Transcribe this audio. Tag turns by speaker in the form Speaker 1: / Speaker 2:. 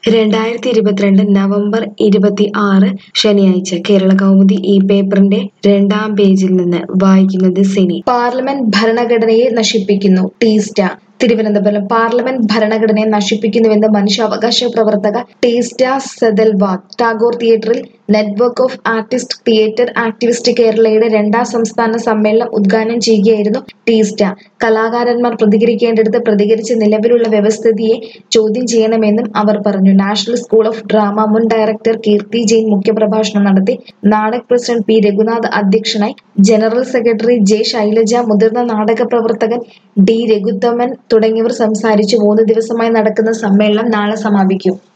Speaker 1: രണ്ടായിരത്തി ഇരുപത്തിരണ്ട് നവംബർ ഇരുപത്തി ആറ് ശനിയാഴ്ച കേരള കൗമുദി ഈ പേപ്പറിന്റെ രണ്ടാം പേജിൽ നിന്ന് വായിക്കുന്നത് സിനി
Speaker 2: പാർലമെന്റ് ഭരണഘടനയെ നശിപ്പിക്കുന്നു ടീസ്റ്റ തിരുവനന്തപുരം പാർലമെന്റ് ഭരണഘടനയെ നശിപ്പിക്കുന്നുവെന്ന് മനുഷ്യാവകാശ പ്രവർത്തക ടീസ്റ്റ സെതൽവാദ് ടാഗോർ തിയേറ്ററിൽ network of artist theatre activist കേരളയുടെ രണ്ടാം സംസ്ഥാന സമ്മേളനം ഉദ്ഘാടനം ചെയ്യുകയായിരുന്നു ടീസ്റ്റ കലാകാരന്മാർ പ്രതികരിക്കേണ്ടടുത്ത് പ്രതികരിച്ച് നിലവിലുള്ള വ്യവസ്ഥിതിയെ ചോദ്യം ചെയ്യണമെന്നും അവർ പറഞ്ഞു നാഷണൽ സ്കൂൾ ഓഫ് ഡ്രാമ മുൻ ഡയറക്ടർ കീർത്തി ജെയിൻ മുഖ്യപ്രഭാഷണം നടത്തി നാടക് പ്രസിഡന്റ് പി രഘുനാഥ് അധ്യക്ഷനായി ജനറൽ സെക്രട്ടറി ജെ ശൈലജ മുതിർന്ന നാടക പ്രവർത്തകൻ ഡി രഘുത്തമൻ തുടങ്ങിയവർ സംസാരിച്ചു മൂന്ന് ദിവസമായി നടക്കുന്ന സമ്മേളനം നാളെ സമാപിക്കും